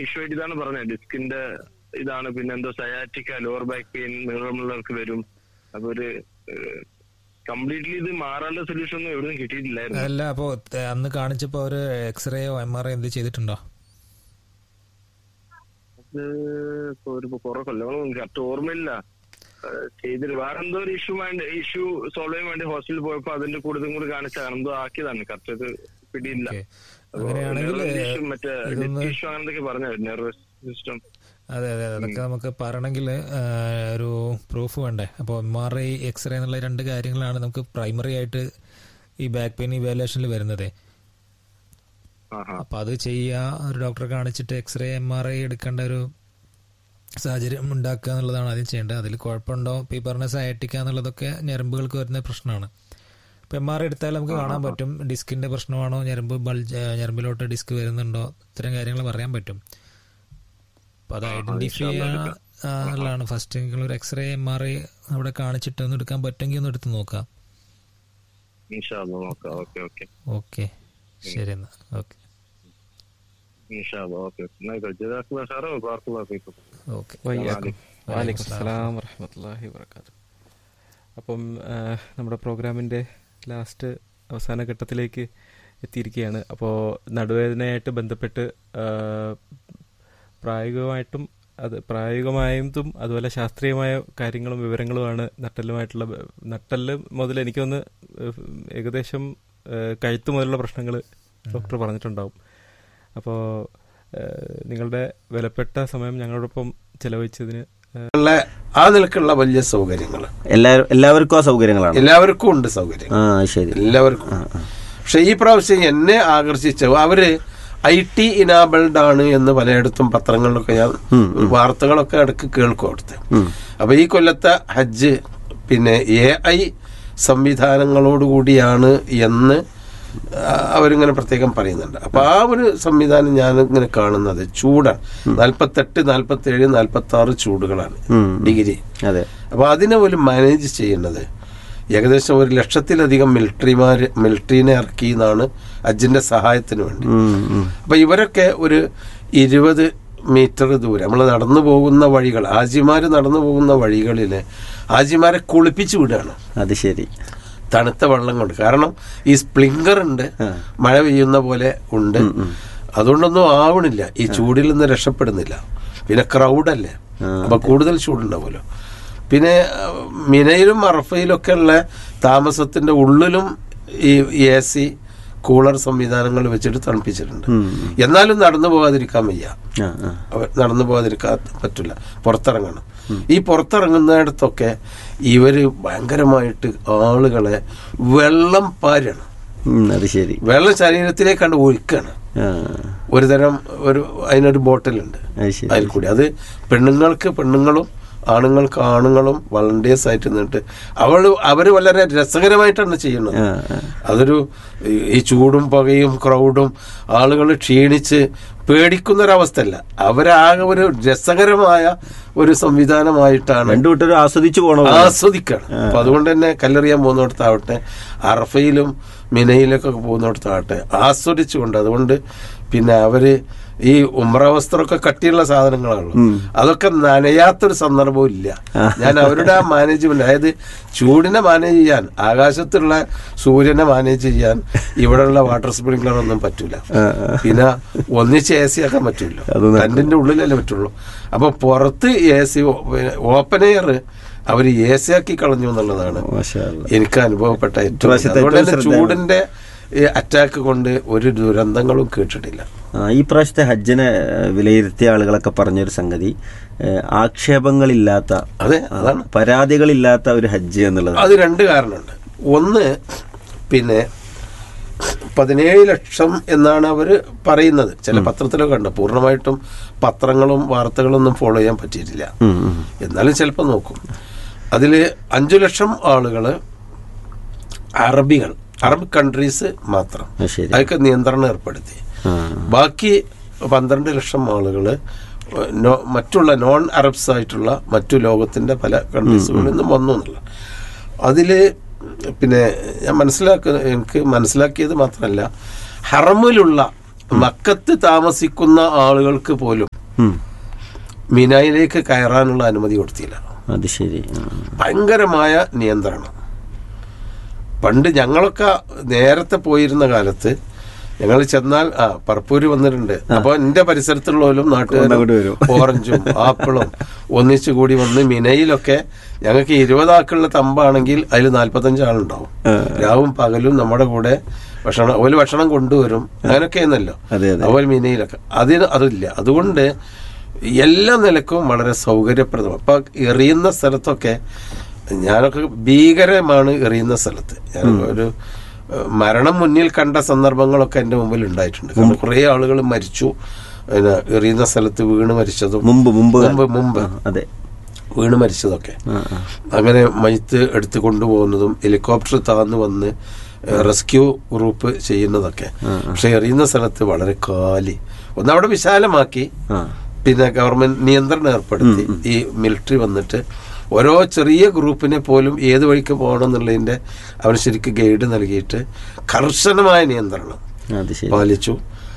Issue ആയിട്ട് ഇതാണ് പറഞ്ഞത് ഡിസ്കിന്റെ ഇതാണ് പിന്നെ എന്തോ സയാറ്റിക്ക ലോവർ ബാക്ക് പെയിൻ നീളമുള്ളവർക്ക് വരും അപ്പൊ ഒരു കംപ്ലീറ്റ്ലി ഇത് മാറാനുള്ള സൊല്യൂഷൻ ഒന്നും എവിടെയും കിട്ടിയിട്ടില്ലായിരുന്നു അല്ല അപ്പോ ത- അന്ന് കാണിച്ചപ്പോ ഒരു എക്സ്റേയോ എം ആർ ഐ എന്ത് ചെയ്തിട്ടുണ്ടോ അത് ഇപ്പൊ ഒരു കുറെ കൊല്ലങ്ങളും കറക്റ്റ് ഓർമ്മയില്ല ഏഹ് ചെയ്തിട്ട് വേറെ എന്തോ ഒരു ഇഷ്യൂ വേണ്ടി ഇഷ്യൂ സോൾവ് ചെയ്യാൻ വേണ്ടി ഹോസ്പിറ്റലിൽ പോയപ്പോ അതിന്റെ കൂടുതൽ കൂടി കാണിച്ചാണ് എന്തോ ആക്കിയതാണ് കറക്റ്റ് അത് പിടിയില്ല ഓക്കെ അങ്ങനെയാണെങ്കിൽ issue മറ്റേ ഇതൊന്ന് ഇഷ്യൂ അങ്ങനത്തെ പറഞ്ഞു നെർവസ് സിസ്റ്റം അതെ അതെ അതൊക്കെ നമുക്ക് പറയണമെങ്കിൽ ഒരു പ്രൂഫ് വേണ്ടേ അപ്പോൾ എം ആർ ഐ എക്സ്റേ എന്നുള്ള രണ്ട് കാര്യങ്ങളാണ് നമുക്ക് പ്രൈമറി ആയിട്ട് ഈ ബാക്ക് പെയിൻ ഇവാലുവേഷനിൽ വരുന്നത് ആഹാ അപ്പോൾ അത് ചെയ്യുക ഒരു ഡോക്ടറെ കാണിച്ചിട്ട് എക്സ്റേ എം ആർ ഐ എടുക്കേണ്ട ഒരു സാഹചര്യം ഉണ്ടാക്കുക എന്നുള്ളതാണ് ആദ്യം ചെയ്യേണ്ടത് അതിൽ കുഴപ്പമുണ്ടോ ഇപ്പോൾ ഈ പറഞ്ഞ സയറ്റിക്ക എന്നുള്ളതൊക്കെ ഞരമ്പുകൾക്ക് വരുന്ന പ്രശ്നമാണ് ഇപ്പോൾ എം ആർ ഐ എടുത്താൽ നമുക്ക് കാണാൻ പറ്റും ഡിസ്കിന്റെ പ്രശ്നമാണോ ഞരമ്പ് ബൾജ് ഞരമ്പിലോട്ട് ഡിസ്ക് വരുന്നുണ്ടോ ഇത്തരം കാര്യങ്ങൾ പറയാൻ പറ്റും അപ്പോൾ അത് ഐഡന്റിഫൈ എന്നുള്ളതാണ് ഫസ്റ്റ് നിങ്ങൾ ഒരു എക്സ്റേ എം ആർ ഐ അവിടെ കാണിച്ചിട്ട് ഒന്ന് എടുക്കാൻ പറ്റുമെങ്കിൽ ഒന്ന് എടുത്ത് നോക്കാം ഇൻഷാല്ല നോക്കാം ഓക്കെ ഓക്കെ ഓക്കെ ശരി എന്നാൽ ഓക്കെ ഇൻഷാല്ല ഓക്കെ ജസാഖുല്ലാ സാറോ ബാർക്കുല്ലാ ഫീക്കും ഓക്കെ വയ്യാക്കും വാലിക്കും അസ്സലാം വറഹമത്തല്ലാഹി വർക്കാത്തു അപ്പം ആ, നമ്മുടെ പ്രോഗ്രാമിൻ്റെ ലാസ്റ്റ് അവസാന ഘട്ടത്തിലേക്ക് എത്തിയിരിക്കുകയാണ് അപ്പോൾ നടുവേദനയായിട്ട് ബന്ധപ്പെട്ട് ആ, പ്രായോഗികമായിട്ടും അത് പ്രായോഗികമായതും അതുപോലെ ശാസ്ത്രീയമായ കാര്യങ്ങളും വിവരങ്ങളുമാണ് നട്ടലുമായിട്ടുള്ള ബ- നട്ടല് മുതൽ എനിക്കൊന്ന് ഏകദേശം ആ, കഴുത്ത് മുതലുള്ള പ്രശ്നങ്ങൾ ഡോക്ടർ പറഞ്ഞിട്ടുണ്ടാവും അപ്പോൾ നിങ്ങളുടെ വിലപ്പെട്ട സമയം ഞങ്ങളോടൊപ്പം ചെലവഴിച്ചതിന് ഉള്ള ആ നിലക്കുള്ള വലിയ സൗകര്യങ്ങൾ എല്ലാവരും എല്ലാവർക്കും ആ സൗകര്യങ്ങളാണ് എല്ലാവർക്കും ഉണ്ട് സൗകര്യം ആ ശരി എല്ലാവർക്കും പക്ഷെ ഈ പ്രാവശ്യം എന്നെ ആകർഷിച്ച അവര് ഐ ടി ഇനാബിൾഡ് ആണ് എന്ന് പലയിടത്തും പത്രങ്ങളിലൊക്കെ ഞാൻ വാർത്തകളൊക്കെ ഇടയ്ക്ക് കേൾക്കും അവിടുത്തെ അപ്പൊ ഈ കൊല്ലത്തെ ഹജ്ജ് പിന്നെ എ ഐ സംവിധാനങ്ങളോടുകൂടിയാണ് എന്ന് ആ, അവരിങ്ങനെ പ്രത്യേകം പറയുന്നുണ്ട് അപ്പൊ ആ ഒരു സംവിധാനം ഞാൻ ഇങ്ങനെ കാണുന്നത് ചൂടാണ് നാൽപ്പത്തെട്ട് നാൽപ്പത്തി ഏഴ് നാൽപ്പത്തി ആറ് ചൂടുകളാണ് ഡിഗ്രി അതെ അപ്പോൾ അതിനെ ഒരു മാനേജ് ചെയ്യുന്നത് ഏകദേശം ഒരു ലക്ഷത്തിലധികം മിലിറ്ററിമാർ മിലിറ്ററീനെ ഇറക്കി എന്നാണ് അജിന്റെ സഹായത്തിന് വേണ്ടി ഉം, ഉം. അപ്പൊ ഇവരൊക്കെ ഒരു ഇരുപത് മീറ്റർ ദൂരം നമ്മൾ നടന്നു പോകുന്ന വഴികൾ ആജിമാര് നടന്നു പോകുന്ന വഴികളിൽ ആജിമാരെ കുളിപ്പിച്ചു വിടുകയാണ് അത് ശരി തണുത്ത വെള്ളം കൊണ്ട് കാരണം ഈ സ്പ്ലിങ്കർ ഉണ്ട് മഴ പെയ്യുന്ന പോലെ ഉണ്ട് അതുകൊണ്ടൊന്നും ആവണില്ല ഈ ചൂടിൽ നിന്ന് രക്ഷപ്പെടുന്നില്ല പിന്നെ ക്രൗഡല്ലേ അപ്പൊ കൂടുതൽ ചൂടുണ്ടാവുമല്ലോ പിന്നെ ആ, മിനയിലും അറഫയിലും ഒക്കെ ഉള്ള താമസത്തിന്റെ ഉള്ളിലും ഈ എ സി കൂളർ സംവിധാനങ്ങൾ വെച്ചിട്ട് തണുപ്പിച്ചിട്ടുണ്ട് എന്നാലും നടന്നു പോകാതിരിക്കാൻ വയ്യ ആ ആ അവർ നടന്നു പോകാതിരിക്കാൻ പറ്റില്ല പുറത്തിറങ്ങണം ഈ പുറത്തിറങ്ങുന്നിടത്തൊക്കെ ഇവര് ഭയങ്കരമായിട്ട് ആളുകളെ വെള്ളം പാരണം ഉം, അത് ശരി വെള്ളം ശരീരത്തിലേക്കാണ്ട് ഒഴുക്കാണ് ആ ഒരു തരം ഒരു അതിനൊരു ബോട്ടിലുണ്ട് അത് ശരി അതിൽ കൂടി അത് പെണ്ണുങ്ങൾക്ക് പെണ്ണുങ്ങളും ആണുങ്ങൾക്ക് ആണുങ്ങളും വളണ്ടിയേഴ്സ് ആയിട്ട് നിന്നിട്ട് അവൾ അവര് വളരെ രസകരമായിട്ടാണ് ചെയ്യുന്നത് ആ, ആ. അതൊരു ഈ- ഈ ചൂടും പുകയും ക്രൗഡും ആളുകൾ ക്ഷീണിച്ച് പേടിക്കുന്നൊരവസ്ഥയല്ല അവരാകെ ഒരു രസകരമായ ഒരു സംവിധാനമായിട്ടാണ് രണ്ടു കൂട്ടരും ആസ്വദിച്ചു പോണോ ആസ്വദിക്കാണ് അപ്പൊ അതുകൊണ്ട് തന്നെ കല്ലെറിയാൻ പോകുന്നിടത്താവട്ടെ അറഫയിലും മിനയിലൊക്കെ പോകുന്നിടത്താവട്ടെ ആസ്വദിച്ചുകൊണ്ട് അതുകൊണ്ട് പിന്നെ അവര് ഈ ഉമ്ര വസ്ത്രമൊക്കെ കട്ടിയുള്ള സാധനങ്ങളാണല്ലോ അതൊക്കെ നനയാത്തൊരു സംദർഭവും ഇല്ല ഞാൻ അവരുടെ ആ മാനേജ്മെന്റ് അതായത് ചൂടിനെ മാനേജ് ചെയ്യാൻ ആകാശത്തുള്ള സൂര്യനെ മാനേജ് ചെയ്യാൻ ഇവിടെയുള്ള വാട്ടർ സ്പ്രിംഗ്ലർ ഒന്നും പറ്റൂല പിന്നെ ഒന്നിച്ച് എ സി ആക്കാൻ പറ്റൂല്ലോ ടെന്റിന്റെ ഉള്ളിലല്ലേ പറ്റുള്ളൂ അപ്പൊ പുറത്ത് എ സി ഓപ്പൺ എയർ അവർ എ സി ആക്കി കളഞ്ഞു എന്നുള്ളതാണ് മാഷാ അല്ലാ. എനിക്ക് അനുഭവപ്പെട്ട ഏറ്റവും ഇപ്രാവശ്യത്തെ അതുകൊണ്ട് തന്നെ ഏറ്റവും ശ്രദ്ധേയം. ചൂടിന്റെ അറ്റാക്ക് കൊണ്ട് ഒരു ദുരന്തങ്ങളും കേട്ടിട്ടില്ല ആ, ഈ പ്രാവശ്യത്തെ ഹജ്ജിനെ ഏഹ്, വിലയിരുത്തിയ ആളുകളൊക്കെ പറഞ്ഞൊരു സംഗതി ഏഹ്, ആക്ഷേപങ്ങളില്ലാത്ത അതെ ആ, അതാണ് പരാതികളില്ലാത്ത ഒരു ഹജ്ജ് എന്നുള്ളത് അത് രണ്ട് കാരണമുണ്ട് ഒന്ന് പിന്നെ പതിനേഴ് ലക്ഷം എന്നാണ് അവർ പറയുന്നത് ചില പത്രത്തിലൊക്കെ ഉണ്ട് പൂർണ്ണമായിട്ടും പത്രങ്ങളും വാർത്തകളൊന്നും ഫോളോ ചെയ്യാൻ പറ്റിയിട്ടില്ല ഉം, ഉം. എന്നാലും ചിലപ്പോൾ നോക്കും അതിൽ അഞ്ചു ലക്ഷം ആളുകൾ അറബികൾ അറബ് കൺട്രീസ് മാത്രം അത് ശരി അതൊക്കെ നിയന്ത്രണം ഏർപ്പെടുത്തി ആ, ബാക്കി പന്ത്രണ്ട് ലക്ഷം ആളുകൾ മറ്റുള്ള നോൺ അറബ്സ് ആയിട്ടുള്ള മറ്റു ലോകത്തിന്റെ പല കൺട്രീസുകളിൽ നിന്നും വന്നു എന്നുള്ള അതിൽ പിന്നെ ഞാൻ മനസ്സിലാക്ക എനിക്ക് മനസ്സിലാക്കിയത് മാത്രമല്ല ഹറമിലുള്ള മക്കത്ത് താമസിക്കുന്ന ആളുകൾക്ക് പോലും ഉം. മിനായിലേക്ക് കയറാനുള്ള അനുമതി കൊടുത്തില്ല അത് ശരി ആ. ഭയങ്കരമായ നിയന്ത്രണം പണ്ട് ഞങ്ങളൊക്കെ നേരത്തെ പോയിരുന്ന കാലത്ത് ഞങ്ങൾ ചെന്നാൽ ആ പറപ്പൂര് വന്നിട്ടുണ്ട് അപ്പൊ എന്റെ പരിസരത്തുള്ളവരും അങ്ങോട്ട് നാട്ടുകാരും വരും. ഓറഞ്ചും ആപ്പിളും ഒന്നിച്ചു കൂടി വന്ന് മിനയിലൊക്കെ ഞങ്ങൾക്ക് ഇരുപതാക്കുള്ള തമ്പാണെങ്കിൽ അതിൽ നാല്പത്തഞ്ച് ആളുണ്ടാവും രാവും പകലും നമ്മുടെ കൂടെ ഭക്ഷണം ഒരു ഭക്ഷണം കൊണ്ടുവരും അങ്ങനെയൊക്കെയാണല്ലോ അതെ, അതെ. അതുപോലെ മിനയിലൊക്കെ അതിന് അതില്ല അതുകൊണ്ട് എല്ലാ നിലക്കും വളരെ സൗകര്യപ്രദം അപ്പൊ എറിയുന്ന സ്ഥലത്തൊക്കെ ഞാനൊക്കെ ഭീകരമാണ് എറിയുന്ന സ്ഥലത്ത് ഞാൻ ഒരു ഏഹ്, മരണം മുന്നിൽ കണ്ട സന്ദർഭങ്ങളൊക്കെ എൻ്റെ മുമ്പിൽ ഉണ്ടായിട്ടുണ്ട് കാരണം കുറേ ആളുകൾ മരിച്ചു പിന്നെ എറിയുന്ന സ്ഥലത്ത് വീണ് മരിച്ചതും മുമ്പ് മുമ്പ് മുമ്പ് മുമ്പ് ആ, അതെ വീണ് മരിച്ചതൊക്കെ ആ, ആ. അങ്ങനെ മയ്ത്ത് എടുത്ത് കൊണ്ടുപോകുന്നതും ഹെലികോപ്റ്റർ താന്ന് വന്ന് റെസ്ക്യൂ ഗ്രൂപ്പ് ചെയ്യുന്നതൊക്കെ പക്ഷെ എറിയുന്ന സ്ഥലത്ത് വളരെ കാലി ഒന്ന് അവിടെ വിശാലമാക്കി ആ. പിന്നെ ഗവൺമെന്റ് നിയന്ത്രണം ഏർപ്പെടുത്തി ഈ മിലിറ്ററി വന്നിട്ട് ഓരോ ചെറിയ ഗ്രൂപ്പിനെ പോലും ഏത് വഴിക്ക് പോകണം എന്നുള്ളതിന്റെ അവന് ശരിക്കും ഗൈഡ് നൽകിയിട്ട് കർശനമായ നിയന്ത്രണം അത് ശരി പാലിച്ചു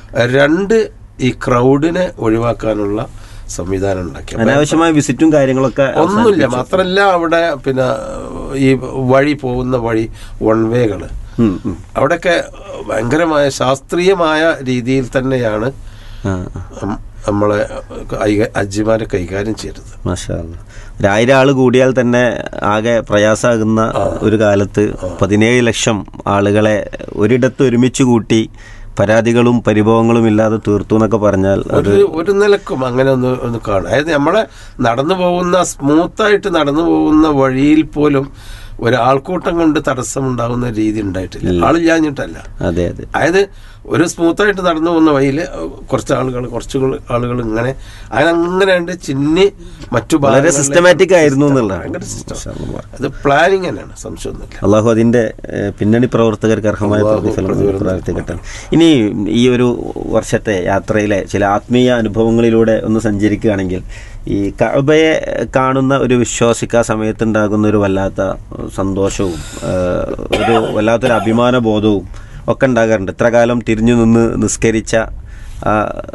രണ്ട് ഈ ക്രൗഡിനെ ഒഴിവാക്കാനുള്ള സംവിധാനം ഉണ്ടാക്കി അപ്പൊ അനാവശ്യമായ വിസിറ്റും കാര്യങ്ങളൊക്കെ ഒന്നുമില്ല മാത്രല്ല അവിടെ പിന്നെ ഈ വഴി പോകുന്ന വഴി വൺ വേകള് ഉം, ഉം. അവിടെയൊക്കെ ഭയങ്കരമായ ശാസ്ത്രീയമായ രീതിയിൽ തന്നെയാണ് ആ, ആ. ഉം നമ്മളെ കൈക- അജ്ജിമാരെ കൈകാര്യം ചെയ്തത് മാഷാ അല്ലാ. ഒരായിരം ആള് കൂടിയാൽ തന്നെ ആകെ പ്രയാസമാകുന്ന ഒരു കാലത്ത് പതിനേഴ് ലക്ഷം ആളുകളെ ഒരിടത്ത് ഒരുമിച്ച് കൂട്ടി പരാതികളും പരിഭവങ്ങളും ഇല്ലാതെ തീർത്തു എന്നൊക്കെ പറഞ്ഞാൽ അത് ഒരു ഒരു നിലക്കും അങ്ങനെ ഒന്ന് ഒന്ന് കാണും അതായത് നമ്മളെ നടന്നു പോകുന്ന സ്മൂത്തായിട്ട് നടന്നു പോകുന്ന വഴിയിൽ പോലും ഒരു ആൾക്കൂട്ടം കൊണ്ട് തടസ്സമുണ്ടാകുന്ന രീതി ഉണ്ടായിട്ടില്ല ആളില്ലാഞ്ഞിട്ടല്ല അതെ അതെ അതായത് ഒരു സ്മൂത്തായിട്ട് നടന്നു പോകുന്ന വഴിയിൽ കുറച്ച് ആളുകൾ കുറച്ച് ആളുകൾ ഇങ്ങനെ അങ്ങനെ അങ്ങനെ ഉണ്ട് ചിന്നി മറ്റു വളരെ ഭാഗങ്ങളിലേക്ക് സിസ്റ്റമാറ്റിക് ആയിരുന്നു എന്നുള്ളതാണ് ഭയങ്കര system. മാഷാ അല്ലാ. അത് പ്ലാനിങ് തന്നെയാണ് സംശയമൊന്നുമില്ല അള്ളാഹു അതിന്റെ ഏഹ്, പിന്നണി പ്രവർത്തകർക്ക് അർഹമായ അള്ളാഹു പ്രതിഫലം പ്രതിഫലം പ്രാർത്ഥിക്കട്ടെ ഇനി ഈ ഒരു വർഷത്തെ യാത്രയിലെ ചില ആത്മീയ അനുഭവങ്ങളിലൂടെ ഒന്ന് സഞ്ചരിക്കുകയാണെങ്കിൽ ഈ കഅബയെ കാണുന്ന ഒരു വിശ്വാസിക്ക് ആ സമയത്തുണ്ടാകുന്ന ഒരു വല്ലാത്ത ഏഹ്, സന്തോഷവും ഏഹ്, ഒരു വല്ലാത്തൊരു അഭിമാന ബോധവും ഒക്കെ ഉണ്ടാകാറുണ്ട് ഇത്ര കാലം തിരിഞ്ഞു നിന്ന് നിസ്കരിച്ച ആ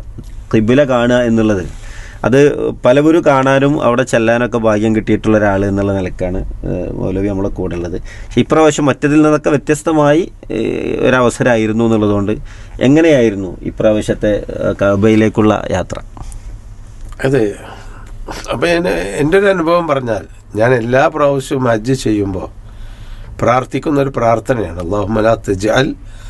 കിബില കാണുക എന്നുള്ളത് അത് പലവരും കാണാനും അവിടെ ചെല്ലാനൊക്കെ ഭാഗ്യം കിട്ടിയിട്ടുള്ള ഒരാൾ എന്നുള്ള നിലക്കാണ് ഏഹ്, മൗലവി നമ്മളെ കൂടെ ഉള്ളത് പക്ഷെ ഇപ്രാവശ്യം മറ്റതിൽ നിന്നൊക്കെ വ്യത്യസ്തമായി ഏഹ്, ഒരവസരമായിരുന്നു എന്നുള്ളതുകൊണ്ട് എങ്ങനെയായിരുന്നു ഇപ്രാവശ്യത്തെ ഏഹ്, കഅബയിലേക്കുള്ള യാത്ര അതെ അപ്പൊ എന്നെ എൻ്റെ ഒരു അനുഭവം പറഞ്ഞാൽ ഞാൻ എല്ലാ പ്രാവശ്യവും ഹജ്ജ് ചെയ്യുമ്പോൾ പ്രാർത്ഥിക്കുന്ന ഒരു പ്രാർത്ഥനയാണ് അള്ളാഹുമല തജാൽ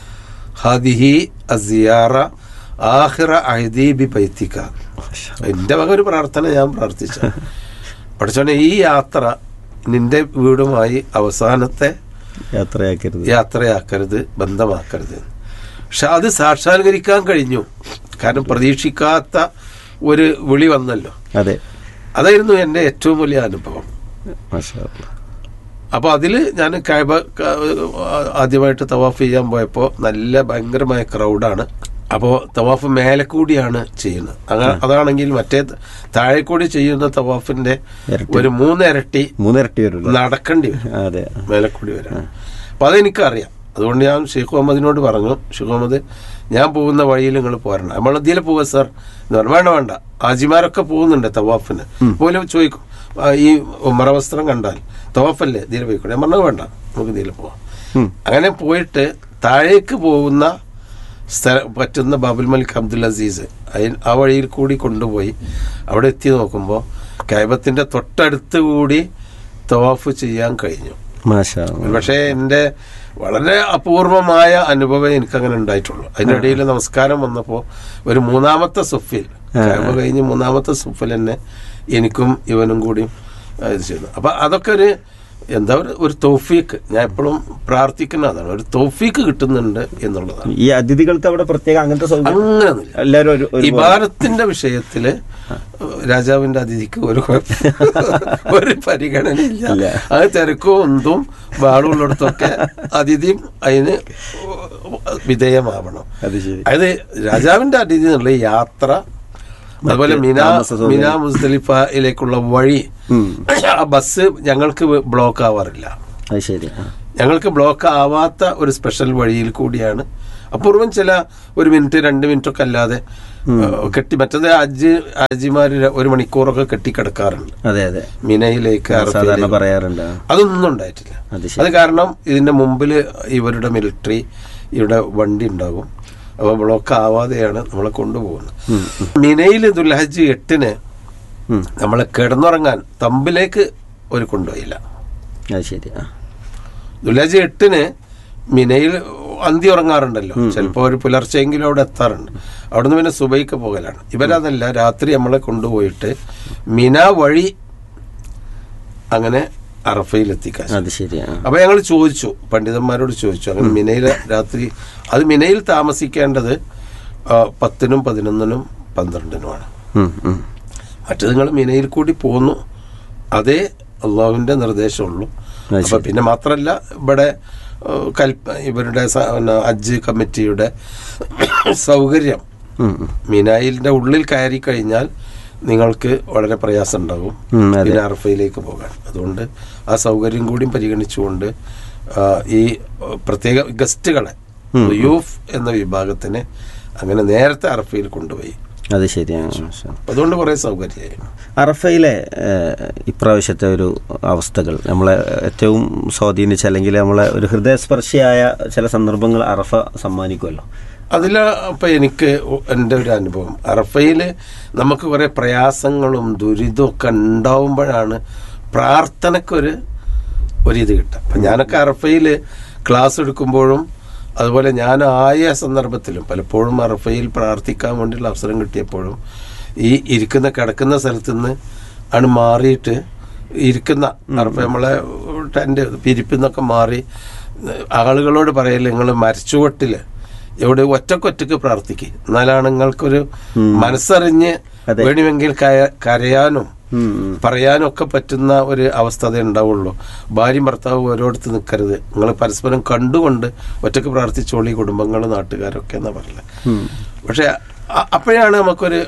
ഹാദിഹി അസിയാറ ആഹിറ അഹദീബി പൈത്തിക്ക എൻ്റെ വക ഒരു പ്രാർത്ഥന ഞാൻ പ്രാർത്ഥിച്ച പഠിച്ചോനെ ഈ യാത്ര നിന്റെ വീടുമായി അവസാനത്തെ യാത്രയാക്കരുത് യാത്രയാക്കരുത് ബന്ധമാക്കരുത് പക്ഷെ അത് സാക്ഷാത്കരിക്കാൻ കഴിഞ്ഞു കാരണം പ്രതീക്ഷിക്കാത്ത ഒരു വിളി വന്നല്ലോ അതെ അതായിരുന്നു എൻ്റെ ഏറ്റവും വലിയ അനുഭവം മാഷാ അല്ലാ. അപ്പോൾ അതിൽ ഞാൻ കൈബ ക- ആദ്യമായിട്ട് തവാഫ് ചെയ്യാൻ പോയപ്പോൾ നല്ല ഭയങ്കരമായ ക്രൗഡാണ് അപ്പോൾ തവാഫ് മേലെ കൂടിയാണ് ചെയ്യുന്നത് അങ്ങനെ അതാണെങ്കിൽ മറ്റേ താഴെ കൂടി ചെയ്യുന്ന തവാഫിന്റെ ഇരട്ടി. ഒരു മൂന്നിരട്ടി മൂന്നിരട്ടി വരും നടക്കേണ്ടി വരും അതെ മേലെ കൂടി വരാം അപ്പൊ അതെനിക്കറിയാം അതുകൊണ്ട് ഞാൻ ഷെയ്ഖ് മുഹമ്മദിനോട് പറഞ്ഞു ഷെയ്ഖ് മുഹമ്മദ് ഞാൻ പോകുന്ന വഴിയിൽ നിങ്ങൾ പോരണം നമ്മൾ ഇതിൽ പോവുക സാർ എന്ന് പറഞ്ഞു വേണ്ട വേണ്ട ആജിമാരൊക്കെ പോകുന്നുണ്ട് തവാഫിന് പോലും ചോദിക്കും ആ, ഈ മറവസ്ത്രം കണ്ടാൽ തവാഫല്ലേ ഇതിൽ പോയിക്കോട്ടെ ഞാൻ പറഞ്ഞു വേണ്ട നമുക്ക് ഇതിൽ പോവാം ഉം. അങ്ങനെ പോയിട്ട് താഴേക്ക് പോകുന്ന സ്ഥല പറ്റുന്ന ബാബുൽ മലിക് അബ്ദുൽ അസീസ് അയി- ആ വഴിയിൽ കൂടി കൊണ്ടുപോയി അവിടെ എത്തി നോക്കുമ്പോൾ കൈബത്തിന്റെ തൊട്ടടുത്ത് കൂടി തവാഫ് ചെയ്യാൻ കഴിഞ്ഞു മാഷാ അല്ലാ. പക്ഷേ എൻ്റെ വളരെ അപൂർവമായ അനുഭവം എനിക്ക് അങ്ങനെ ഉണ്ടായിട്ടുള്ളൂ അതിൻ്റെ ഇടയിൽ നമസ്കാരം വന്നപ്പോൾ ഒരു മൂന്നാമത്തെ സുഫിൽ കഅബ കഴിഞ്ഞ് മൂന്നാമത്തെ സുഫിൽ തന്നെ എനിക്കും ഇവനും കൂടിയും ആ, ഇത് ചെയ്യുന്നു അപ്പൊ അതൊക്കെ ഒരു എന്താ ഒരു ഒരു തോഫീക്ക് ഞാൻ എപ്പോഴും പ്രാർത്ഥിക്കുന്ന അതാണ് ഒരു തോഫീക്ക് കിട്ടുന്നുണ്ട് എന്നുള്ളതാണ് ഈ അതിഥികൾക്ക് അവിടെ പ്രത്യേക അങ്ങനത്തെ സൗകര്യം അങ്ങനെയൊന്നുമില്ല എല്ലാവരും ഒരു ഒരു ഇബാരത്തിന്റെ വിഷയത്തില് രാജാവിന്റെ അതിഥിക്ക് ഒരു കുഴപ്പം- ഒരു പരിഗണനയില്ല ഇല്ല. അത് തിരക്കും ഒന്നും ബാളുള്ളിടത്തൊക്കെ അതിഥിയും അതിന് വിധേയമാവണം അത് ശരി അതായത് രാജാവിന്റെ അതിഥി എന്നുള്ള യാത്ര അതുപോലെ മിന താമസ സൗകര്യം. മിന മുസ്തലിഫയിലേക്കുള്ള വഴി ഉം. ആ ബസ് ഞങ്ങൾക്ക് ബ്ലോക്ക് ആവാറില്ല അത് ശരി ആ. ഞങ്ങൾക്ക് ബ്ലോക്ക് ആവാത്ത ഒരു സ്പെഷ്യൽ വഴിയിൽ കൂടിയാണ് അപൂർവം ചില ഒരു മിനിറ്റ് രണ്ട് മിനിറ്റ് ഒക്കെ അല്ലാതെ ഏഹ്, കെട്ടി മറ്റത് അജ് അജിമാര് ഒരു മണിക്കൂറൊക്കെ കെട്ടിക്കിടക്കാറുണ്ട് അതെ അതെ മിനയിലേക്ക് സാധാരണ അറഫയിലേക്ക്. പറയാറുണ്ട് ആ. അതൊന്നും ഉണ്ടായിട്ടില്ല അത് ശരി. അത് കാരണം ഇതിന്റെ മുമ്പിൽ ഇവരുടെ മിലിറ്ററി ഇവിടെ വണ്ടി ഉണ്ടാകും അപ്പോൾ ബ്ലോക്ക് ആവാതെയാണ് നമ്മളെ കൊണ്ടുപോകുന്നത് മിനയിൽ ദുൽഹജ് എട്ടിന് ഉം. നമ്മളെ കിടന്നുറങ്ങാൻ തമ്പിലേക്ക് ഒരു കൊണ്ടുപോയില്ല അത് ശരി ആ ദുൽഹജ് എട്ടിന് മിനയിൽ അന്തി ഉറങ്ങാറുണ്ടല്ലോ ചിലപ്പോൾ ഒരു പുലർച്ചെങ്കിലും അവിടെ എത്താറുണ്ട് അവിടുന്ന് പിന്നെ സുബൈക്ക് പോകലാണ് ഇവരതല്ല രാത്രി നമ്മളെ കൊണ്ടുപോയിട്ട് മിന വഴി അങ്ങനെ അറഫയിൽ എത്തിക്കാൻ അത് ശരി ആ അപ്പൊ ഞങ്ങൾ ചോദിച്ചു പണ്ഡിതന്മാരോട് ചോദിച്ചു അങ്ങനെ മിനയിൽ രാത്രി അത് മിനയിൽ താമസിക്കേണ്ടത് ആ, പത്തിനും പതിനൊന്നിനും പന്ത്രണ്ടിനുമാണ് ഉം, ഉം. മറ്റത് നിങ്ങൾ മിനയിൽ കൂടി പോന്നു അതേ അള്ളാഹുവിന്റെ നിർദ്ദേശമുള്ളൂ അത് അപ്പൊ പിന്നെ മാത്രല്ല ഇവിടെ ആ, കൽപ്പ ഇവരുടെ സ- പിന്നെ ഹജ്ജ് കമ്മിറ്റിയുടെ സൗകര്യം ഉം, ഉം. മിനായിലിന്റെ ഉള്ളിൽ കയറി കഴിഞ്ഞാൽ നിങ്ങൾക്ക് വളരെ പ്രയാസം ഉണ്ടാകും ഉം, അതെ. പിന്നെ അർഫയിലേക്ക് പോകാൻ അതുകൊണ്ട് ആ സൗകര്യം കൂടി പരിഗണിച്ചുകൊണ്ട് ആ, ഈ ആ, പ്രത്യേക ഗസ്റ്റുകളെ യൂഫ് എന്ന വിഭാഗത്തിന് അങ്ങനെ നേരത്തെ അറഫയിൽ കൊണ്ടുപോയി അത് ശരിയാണ് മാഷാ. അപ്പൊ അതുകൊണ്ട് കുറെ സൗകര്യമായി അറഫയിലെ ഏഹ്, ഇപ്രാവശ്യത്തെ ഒരു അവസ്ഥകൾ നമ്മളെ ഏറ്റവും സ്വാധീനിച്ച അല്ലെങ്കിൽ നമ്മളെ ഒരു ഹൃദയസ്പർശിയായ ചില സന്ദർഭങ്ങൾ അറഫ സമ്മാനിക്കുമല്ലോ അതിൽ അപ്പൊ എനിക്ക് എൻ്റെ ഒരു അനുഭവം അറഫയിൽ നമുക്ക് കുറെ പ്രയാസങ്ങളും ദുരിതവും ഒക്കെ ഉണ്ടാവുമ്പോഴാണ് പ്രാർത്ഥനക്കൊരു ഒരിത് കിട്ടുക അപ്പം ഞാനൊക്കെ അറഫയിൽ ക്ലാസ് എടുക്കുമ്പോഴും അതുപോലെ ഞാൻ ആയ സന്ദർഭത്തിലും പലപ്പോഴും അറഫയിൽ പ്രാർത്ഥിക്കാൻ വേണ്ടിയുള്ള അവസരം കിട്ടിയപ്പോഴും ഈ ഇരിക്കുന്ന കിടക്കുന്ന സ്ഥലത്ത് നിന്ന് ആണ് മാറിയിട്ട് ഇരിക്കുന്ന അറഫ നമ്മളെ ടെൻ്റ് പിരിപ്പിന്നൊക്കെ മാറി ആളുകളോട് പറയല് നിങ്ങൾ മരച്ചുവട്ടില് എവിടെ ഒറ്റക്കൊറ്റക്ക് പ്രാർത്ഥിക്കുക എന്നാലാണ് നിങ്ങൾക്കൊരു മനസ്സറിഞ്ഞ് അതെ. വേണമെങ്കിൽ കയ- കരയാനും ഉം, ഉം. പറയാനും ഒക്കെ പറ്റുന്ന ഒരു അവസ്ഥ അതേ ഉണ്ടാവുള്ളൂ ഭാര്യയും ഭർത്താവും ഓരോരുത്ത് നിൽക്കരുത് നിങ്ങൾ പരസ്പരം കണ്ടുകൊണ്ട് ഒറ്റക്ക് പ്രാർത്ഥിച്ചോളി കുടുംബങ്ങൾ നാട്ടുകാരൊക്കെ എന്നാ പറയല് ഉം. പക്ഷെ അ- അപ്പോഴാണ് നമുക്കൊരു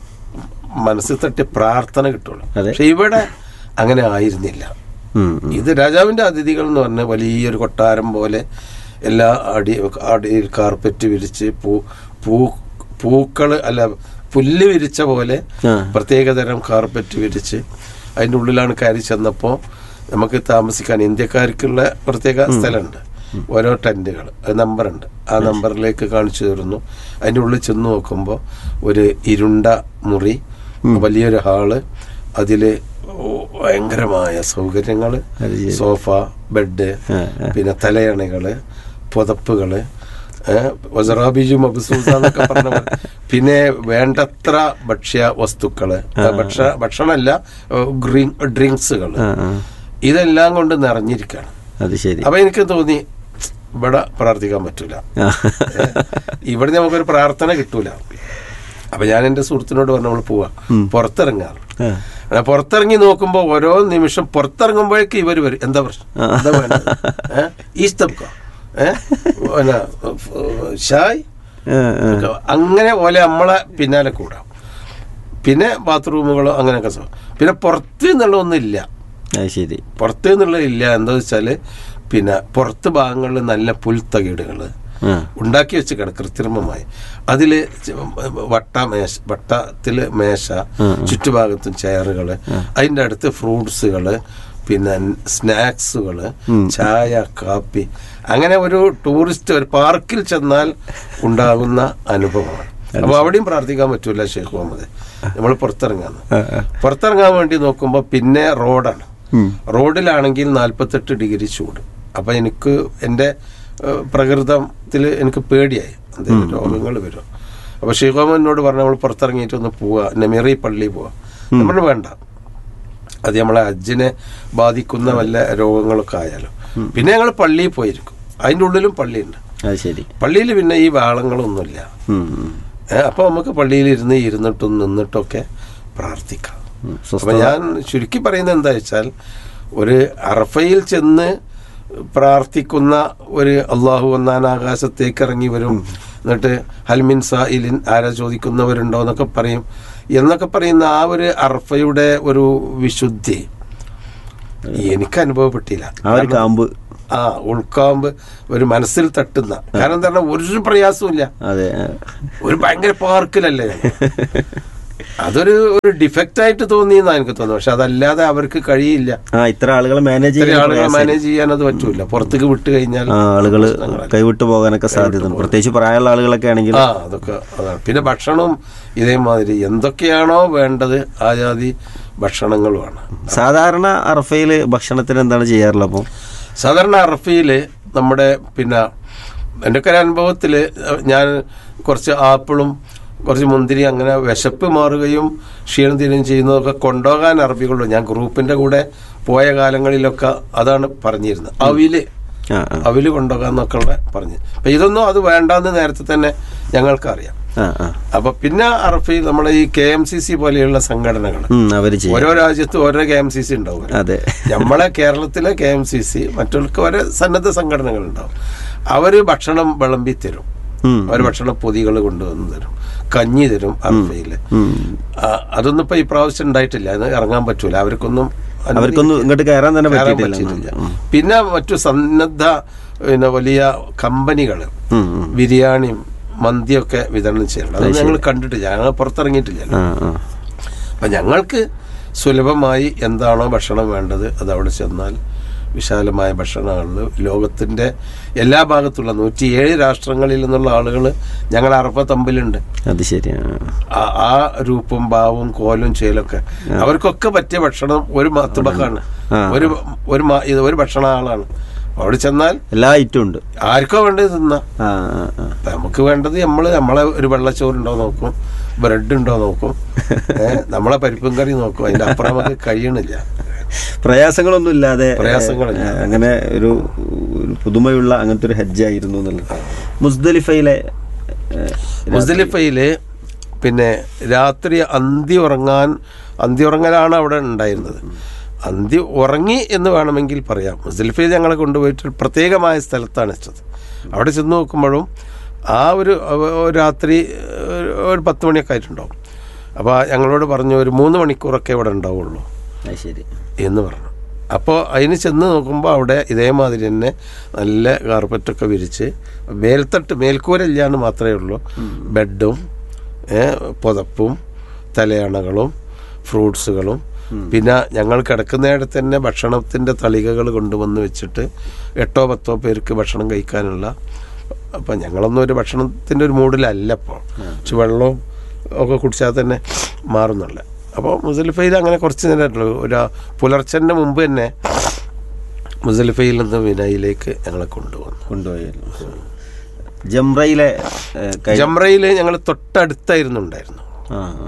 മനസ്സിൽ തട്ടി പ്രാർത്ഥന കിട്ടുള്ളൂ അതെ. പക്ഷെ ഇവിടെ അങ്ങനെ ആയിരുന്നില്ല ഉം, ഉം. ഇത് രാജാവിന്റെ അതിഥികൾ എന്ന് പറഞ്ഞ വലിയൊരു കൊട്ടാരം പോലെ എല്ലാ അടി അടിയിൽ കാർപ്പറ്റ് വിരിച്ച് പൂ പൂ പൂക്കള് അല്ല പുല്ല് വിരിച്ച പോലെ ആ. പ്രത്യേകതരം കാർപ്പറ്റ് വിരിച്ച് അതിൻ്റെ ഉള്ളിലാണ് കയറി ചെന്നപ്പോൾ നമുക്ക് താമസിക്കാൻ ഇന്ത്യക്കാർക്കുള്ള പ്രത്യേക സ്ഥലമുണ്ട് ഓരോ ടെൻറ്റുകൾ നമ്പറുണ്ട് ആ നമ്പറിലേക്ക് കാണിച്ചു തരുന്നു അതിൻ്റെ ഉള്ളിൽ ചെന്ന് നോക്കുമ്പോൾ ഒരു ഇരുണ്ട മുറി വലിയൊരു ഹാള് അതിൽ ഭയങ്കരമായ സൗകര്യങ്ങൾ അത് ശരി. സോഫ ബെഡ് ആ, ആ. പിന്നെ തലയണകള് പുതപ്പുകള് വസറാബിജു മബസൂസ എന്നൊക്കെ പറഞ്ഞ പോലെ. പിന്നെ വേണ്ടത്ര ഭക്ഷ്യ വസ്തുക്കള് ഭക്ഷ ഭക്ഷണമല്ല ഗ്രീൻ ഡ്രിങ്ക്സുകള് ആ, ആ. ഇതെല്ലാം കൊണ്ട് നിറഞ്ഞിരിക്കുകയാണ് അത് ശരി അപ്പൊ എനിക്ക് തോന്നി ഇവിടെ പ്രാർത്ഥിക്കാൻ പറ്റൂല ആ. ഇവിടെ നമുക്കൊരു പ്രാർത്ഥന കിട്ടൂല അപ്പൊ ഞാൻ എന്റെ സുഹൃത്തിനോട് പറഞ്ഞു നമ്മൾ പോവാ പുറത്തിറങ്ങാറ് ആ. അങ്ങനെ പുറത്തിറങ്ങി നോക്കുമ്പോ ഓരോ നിമിഷം പുറത്തിറങ്ങുമ്പോഴേക്ക് ഇവർ വരും എന്താ പ്രശ്നം എന്താ വേണ്ടത് ഏഹ് ഈസ്തബ്ക ഏഹ് പിന്നെ ഷായ് ആ, ആ. അങ്ങനെ പോലെ നമ്മളെ പിന്നാലെ കൂടാം പിന്നെ ബാത്റൂമുകളോ അങ്ങനെയൊക്കെ സ- പിന്നെ പുറത്ത് നിന്നുള്ള ഒന്നുമില്ല അത് ശരി പുറത്ത് നിന്നുള്ള ഇല്ല എന്താ വെച്ചാല് പിന്നെ പുറത്ത് ഭാഗങ്ങളിൽ നല്ല പുൽത്തകിടുകൾ ആ. ഉണ്ടാക്കി വെച്ച് കിട കൃത്രിമമായി അതില് ച- വട്ട മേശ വട്ടത്തില് മേശ ചുറ്റുഭാഗത്തും ചെയറുകള് അതിന്റെ അടുത്ത് ഫ്രൂട്ട്സുകള് പിന്നെ സ്നാക്സുകള് ചായ കാപ്പി അങ്ങനെ ഒരു ടൂറിസ്റ്റ് ഒരു പാർക്കിൽ ചെന്നാൽ ഉണ്ടാകുന്ന അനുഭവമാണ് അപ്പൊ അവിടെയും പ്രാർത്ഥിക്കാൻ പറ്റൂല ഷെയ്ഖ് മുഹമ്മദ് നമ്മൾ പുറത്തിറങ്ങാന്ന് പുറത്തിറങ്ങാൻ വേണ്ടി നോക്കുമ്പോൾ പിന്നെ റോഡാണ് റോഡിലാണെങ്കിൽ നാൽപ്പത്തെട്ട് ഡിഗ്രി ചൂട് അപ്പൊ എനിക്ക് എൻ്റെ പ്രകൃതത്തിൽ എനിക്ക് പേടിയായി എന്തെങ്കിലും രോഗങ്ങൾ വരും അപ്പൊ ഷെയ്ഖ് എന്നോട് പറഞ്ഞു നമ്മൾ പുറത്തിറങ്ങിയിട്ട് ഒന്ന് പോവാ നെമിറി പള്ളി പോവാ നമ്മൾ വേണ്ട അത് നമ്മളെ ഹജ്ജിനെ ബാധിക്കുന്ന വല്ല രോഗങ്ങളൊക്കെ ആയാലും പിന്നെ ഞങ്ങൾ പള്ളിയിൽ പോയിരിക്കും അതിൻ്റെ ഉള്ളിലും പള്ളിയുണ്ട് അത് ശരി പള്ളിയിൽ പിന്നെ ഈ വാളങ്ങളൊന്നുമില്ല ഉം, ഉം. ഏ, അപ്പൊ നമുക്ക് പള്ളിയിൽ ഇരുന്ന് ഇരുന്നിട്ടും നിന്നിട്ടൊക്കെ പ്രാർത്ഥിക്കാം ഉം. അപ്പൊ സ്വസ്ഥത ഞാൻ ചുരുക്കി പറയുന്നത് എന്താ വെച്ചാൽ ഒരു അറഫയിൽ ചെന്ന് പ്രാർത്ഥിക്കുന്ന ഒരു അള്ളാഹു ഒന്നാൻ ആകാശത്തേക്ക് ഇറങ്ങി വരും എന്നിട്ട് ഹൽമിൻ സായിലിൻ ആരാ ചോദിക്കുന്നവരുണ്ടോ എന്നൊക്കെ പറയും എന്നൊക്കെ പറയുന്ന ആ ഒരു അറഫയുടെ ഒരു വിശുദ്ധി എനിക്ക് അനുഭവപ്പെട്ടില്ല ആ ഒരു കാമ്പ് ആ ഉൾക്കാമ്പ് ഒരു മനസ്സിൽ തട്ടുന്ന കാരണം എന്താ പറഞ്ഞാൽ ഒരു പ്രയാസവും ഇല്ല അതെ ഒരു ഭയങ്കര പാർക്കിലല്ലേ ഞങ്ങൾ. അതൊരു ഒരു ഡിഫക്റ്റ് ആയിട്ട് തോന്നിയെന്നാ എനിക്ക് തോന്നുന്നു പക്ഷെ അതല്ലാതെ അവർക്ക് കഴിയില്ല ആ ഇത്ര ആളുകളെ മാനേജ് ഇത്രയും ചെയ്യാൻ ആളുകളെ പ്രയാസം. മാനേജ് ചെയ്യാൻ അത് പറ്റൂല പുറത്തേക്ക് വിട്ട് കഴിഞ്ഞാൽ ആ ആളുകൾ കൈവിട്ടു പോകാനൊക്കെ സാധ്യതയുണ്ട് പ്രത്യേകിച്ച് പ്രായമുള്ള ആളുകളൊക്കെ ആണെങ്കിൽ ആ അതൊക്കെ അതാണ് പിന്നെ ഭക്ഷണവും ഇതേമാതിരി എന്തൊക്കെയാണോ വേണ്ടത് ആ ജാതി ഭക്ഷണങ്ങളുമാണ് സാധാരണ അറഫയിൽ ഭക്ഷണത്തിന് എന്താണ് ചെയ്യാറുള്ളത് അപ്പോൾ സാധാരണ അറഫിയില് നമ്മുടെ പിന്നെ എൻ്റെ ഒക്കെ ഒരു അനുഭവത്തിൽ ഞാൻ കുറച്ച് ആപ്പിളും കുറച്ച് മുന്തിരി അങ്ങനെ വിശപ്പ് മാറുകയും ക്ഷീണം തീരുകയും ചെയ്യുന്നതൊക്കെ കൊണ്ടുപോകാൻ അറബികളുള്ളൂ ഞാൻ ഗ്രൂപ്പിന്റെ കൂടെ പോയ കാലങ്ങളിലൊക്കെ അതാണ് പറഞ്ഞിരുന്നത് അവില് ആ ആ അവില് കൊണ്ടുപോകാന്നൊക്കെ ഉള്ള പറഞ്ഞു അപ്പൊ ഇതൊന്നും അത് വേണ്ടാന്ന് നേരത്തെ തന്നെ ഞങ്ങൾക്കറിയാം ആ ആ അപ്പൊ പിന്നെ അറഫയിൽ നമ്മുടെ ഈ കെ എം സി സി പോലെയുള്ള സംഘടനകൾ ഉം, അവര് ചെയ്യും ഓരോ രാജ്യത്തും ഓരോ കെ എം സി സി ഉണ്ടാവും അതെ നമ്മളെ കേരളത്തിലെ കെ എം സി സി മറ്റുള്ളവർക്ക് ഓരോ സന്നദ്ധ സംഘടനകൾ ഉണ്ടാവും അവര് ഭക്ഷണം വിളമ്പി തരും ഉം. അവര് ഭക്ഷണ പൊതികൾ കൊണ്ടുവന്ന് തരും കഞ്ഞി തരും അർഫയില് ഉം. ആ, അതൊന്നും ഇപ്പൊ ഈ പ്രാവശ്യം ഉണ്ടായിട്ടില്ല അത് ഇറങ്ങാൻ പറ്റൂല അവർക്കൊന്നും അനുമതി അവർക്കൊന്നും ഇങ്ങോട്ട് കയറാൻ തന്നെ കയറാൻ പറ്റിയിട്ടില്ല പറ്റിയിട്ടില്ല പിന്നെ മറ്റു സന്നദ്ധ പിന്നെ വലിയ കമ്പനികൾ ഉം, ഉം. ബിരിയാണിയും മന്തിയൊക്കെ വിതരണം ചെയ്യുന്നുണ്ട് അത് ഞങ്ങൾ കണ്ടിട്ടില്ല ഞങ്ങൾ പുറത്തിറങ്ങിയിട്ടില്ല ആ ആ അപ്പം ഞങ്ങൾക്ക് സുലഭമായി എന്താണോ ഭക്ഷണം വേണ്ടത് അത് അവിടെ ചെന്നാൽ വിശാലമായ ഭക്ഷണമാണ് ലോകത്തിൻ്റെ എല്ലാ ഭാഗത്തുള്ള നൂറ്റിയേഴ് രാഷ്ട്രങ്ങളിൽ നിന്നുള്ള ആളുകൾ ഞങ്ങൾ അറഫ തമ്പിലുണ്ട് അത് ശരിയാണ് ആ- ആ രൂപം ഭാവവും കോലും ചേലൊക്കെ അവർക്കൊക്കെ പറ്റിയ ഭക്ഷണം ഒരു മത്തുബക്കാണ് ആ. ഒരു ഒരു മ- ഇത് ഒരു ഭക്ഷണ ആളാണ് അവിടെ ചെന്നാൽ എല്ലാ ഐറ്റവും ഉണ്ട് ആർക്കോ വേണ്ടത് തിന്നാം ആ ആ ആ അപ്പൊ നമുക്ക് വേണ്ടത് നമ്മൾ നമ്മളെ ഒരു വെള്ളച്ചോറുണ്ടോ നോക്കും ബ്രെഡ് ഉണ്ടോ നോക്കും ഏ, നമ്മളെ പരിപ്പും കറി നോക്കും അതിന്റെ അപ്പുറം നമുക്ക് കഴിയണില്ല പ്രയാസങ്ങളൊന്നും ഇല്ലാതെ പ്രയാസങ്ങളില്ല. ഏ, അങ്ങനെ ഒരു ഒരു പുതുമയുള്ള അങ്ങനത്തെ ഒരു ഹജ്ജായിരുന്നു എന്നുള്ളത് മുസ്ദലിഫയിലെ ഏ, മുസ്ദലിഫയില് പിന്നെ രാത്രി അന്തി ഉറങ്ങാൻ അന്തി ഉറങ്ങലാണ് അവിടെ ഉണ്ടായിരുന്നത് അന്തി ഉറങ്ങി എന്ന് വേണമെങ്കിൽ പറയാം മുസ്ദലിഫയിൽ ഞങ്ങളെ കൊണ്ടുപോയിട്ട് ഒരു പ്രത്യേകമായ സ്ഥലത്താണ് വെച്ചത് അവിടെ ചെന്ന് നോക്കുമ്പോഴും ആ ഒരു ഒരു രാത്രി ഒരു- ഒരു പത്ത് മണിയൊക്കെ ആയിട്ടുണ്ടാവും അപ്പോൾ ഞങ്ങളോട് പറഞ്ഞു ഒരു മൂന്ന് മണിക്കൂറൊക്കെ ഇവിടെ ഉണ്ടാവുള്ളൂ അത് ശരി എന്ന് പറഞ്ഞു അപ്പോൾ അതിന് ചെന്ന് നോക്കുമ്പോൾ അവിടെ ഇതേമാതിരി തന്നെ നല്ല കാർപ്പറ്റൊക്കെ വിരിച്ച് മേൽത്തട്ട് മേൽക്കൂരയില്ലാന്ന് മാത്രമേ ഉള്ളൂ ബെഡും ഏ, പുതപ്പും തലയണകളും ഫ്രൂട്ട്സുകളും പിന്നെ ഞങ്ങൾ കിടക്കുന്നിടത്ത് തന്നെ ഭക്ഷണത്തിൻ്റെ തളികകൾ കൊണ്ടുവന്ന് വെച്ചിട്ട് എട്ടോ പത്തോ പേർക്ക് ഭക്ഷണം കഴിക്കാനുള്ള അപ്പം ഞങ്ങളൊന്നും ഒരു ഭക്ഷണത്തിൻ്റെ ഒരു മൂഡിലല്ല ഇപ്പോൾ പക്ഷെ വെള്ളവും ഒക്കെ കുടിച്ചാൽ തന്നെ മാറുന്നുള്ള അപ്പോൾ മുസലിഫയിൽ അങ്ങനെ കുറച്ച് നേരമായിട്ടുള്ളൂ ഒരു പുലർച്ചൻ്റെ മുമ്പ് തന്നെ മുസലിഫയിൽ നിന്ന് വിനയിലേക്ക് ഞങ്ങളെ കൊണ്ടുവന്നു കൊണ്ടുപോയായിരുന്നു ജംറയിലെ ഏ, കൈ- ജംറയിൽ ഞങ്ങൾ തൊട്ടടുത്തായിരുന്നു ഉണ്ടായിരുന്നു ആ ആ